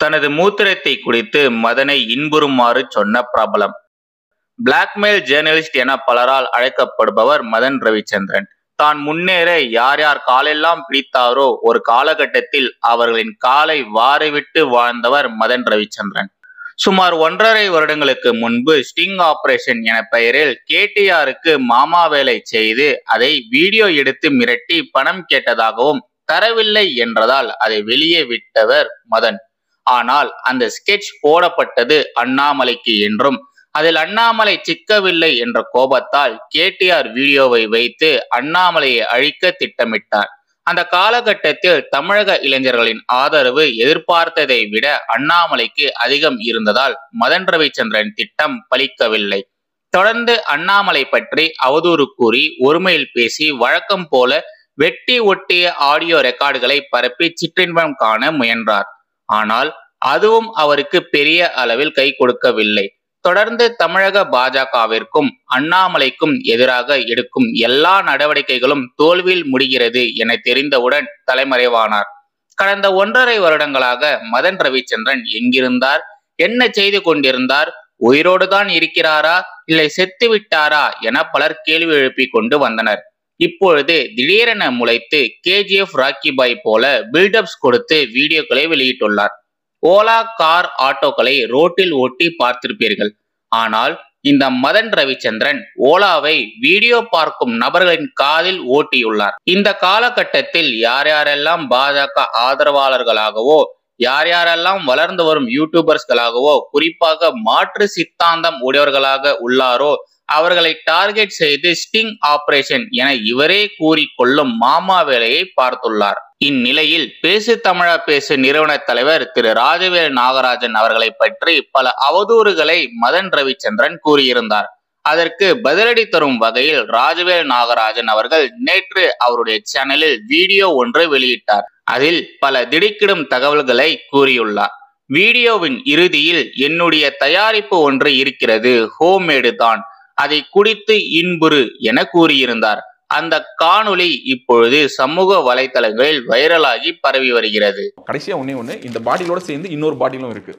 தனது மூத்திரத்தை குடித்து மதனை இன்புறுமாறு சொன்ன பிரபலம் பிளாக்மெயில் ஜேர்னலிஸ்ட் என பலரால் அழைக்கப்படுபவர் மதன் ரவிச்சந்திரன் தான் முன்னேற யார் யார் காலெல்லாம் பிடித்தாரோ ஒரு காலகட்டத்தில் அவர்களின் காலை வாரிவிட்டு வாழ்ந்தவர் மதன் ரவிச்சந்திரன் சுமார் ஒன்றரை வருடங்களுக்கு முன்பு ஸ்டிங் ஆபரேஷன் என பெயரில் கேடிஆருக்கு மாமா வேலை செய்து அதை வீடியோ எடுத்து மிரட்டி பணம் கேட்டதாகவும் தரவில்லை என்றதால் அதை வெளியே விட்டவர் மதன் ஆனால் அந்த ஸ்கெட்ச் போடப்பட்டது அண்ணாமலைக்கு என்றும் அதில் அண்ணாமலை சிக்கவில்லை என்ற கோபத்தால் கேடிஆர் வீடியோவை வைத்து அண்ணாமலையை அழிக்க திட்டமிட்டார் அந்த காலகட்டத்தில் தமிழக இளைஞர்களின் ஆதரவு எதிர்பார்த்ததை விட அண்ணாமலைக்கு அதிகம் இருந்ததால் மதன் ரவிச்சந்திரன் திட்டம் பலிக்கவில்லை தொடர்ந்து அண்ணாமலை பற்றி அவதூறு கூறி ஒருமையில் பேசி வழக்கம் போல வெட்டி ஒட்டிய ஆடியோ ரெக்கார்டுகளை பரப்பி சிற்றின்பம் காண முயன்றார் ஆனால் அதுவும் அவருக்கு பெரிய அளவில் கை கொடுக்கவில்லை தொடர்ந்து தமிழக பாஜகவிற்கும் அண்ணாமலைக்கும் எதிராக எடுக்கும் எல்லா நடவடிக்கைகளும் தோல்வியில் முடிகிறது என தெரிந்தவுடன் தலைமறைவானார் கடந்த ஒன்றரை வருடங்களாக மதன் ரவிச்சந்திரன் எங்கிருந்தார் என்ன செய்து கொண்டிருந்தார் உயிரோடு தான் இருக்கிறாரா இல்லை செத்து விட்டாரா என பலர் கேள்வி எழுப்பிக் கொண்டு வந்தனர் இப்பொழுது திடீரென முளைத்து கேஜிஎஃப் ராக்கி பாய் போல பில்டப்ஸ் கொடுத்து வீடியோக்களை வெளியிட்டுள்ளார் ஓலா கார் ஆட்டோக்களை ரோட்டில் ஓட்டி பார்த்திருப்பீர்கள் ஆனால் இந்த மதன் ரவிச்சந்திரன் ஓலாவை வீடியோ பார்க்கும் நபர்களின் காதில் ஓட்டியுள்ளார் இந்த காலகட்டத்தில் யார் யாரெல்லாம் பாஜக ஆதரவாளர்களாகவோ யார் யாரெல்லாம் வளர்ந்து வரும் யூடியூபர்ஸ்களாகவோ குறிப்பாக மாற்று சித்தாந்தம் உடையவர்களாக உள்ளாரோ அவர்களை டார்கெட் செய்து ஸ்டிங் ஆபரேஷன் என இவரே கூறிக்கொள்ளும் மாமா வேலையை பார்த்துள்ளார் இந்நிலையில் பேசு தமிழா பேசு நிறுவன தலைவர் திரு ராஜவேல் நாகராஜன் அவர்களை பற்றி பல அவதூறுகளை மதன் ரவிச்சந்திரன் கூறியிருந்தார் அதற்கு பதிலடி தரும் வகையில் ராஜவேல் நாகராஜன் அவர்கள் நேற்று அவருடைய சேனலில் வீடியோ ஒன்று வெளியிட்டார் அதில் பல திடுக்கிடும் தகவல்களை கூறியுள்ளார் வீடியோவின் இறுதியில் என்னுடைய தயாரிப்பு ஒன்று இருக்கிறது ஹோம்மேடு தான் அதை குடித்து இன்புறு என கூறியிருந்தார் அந்த காணொளி இப்பொழுது சமூக வலைதளங்களில் வைரலாகி பரவி வருகிறது கடைசியாக ஒன்றே ஒன்று இந்த பாட்டிலோட சேர்ந்து இன்னொரு பாட்டிலும் இருக்குது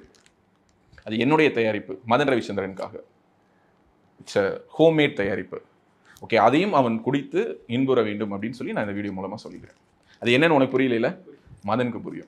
அது என்னுடைய தயாரிப்பு மதன் ரவிச்சந்திரனுக்காக இட்ஸ் ஹோம்மேட் தயாரிப்பு ஓகே அதையும் அவன் குடித்து இன்புற வேண்டும் அப்படின்னு சொல்லி நான் இந்த வீடியோ மூலமாக சொல்லிக்கிறேன் அது என்னன்னு உனக்கு புரியல மதனுக்கு புரியும்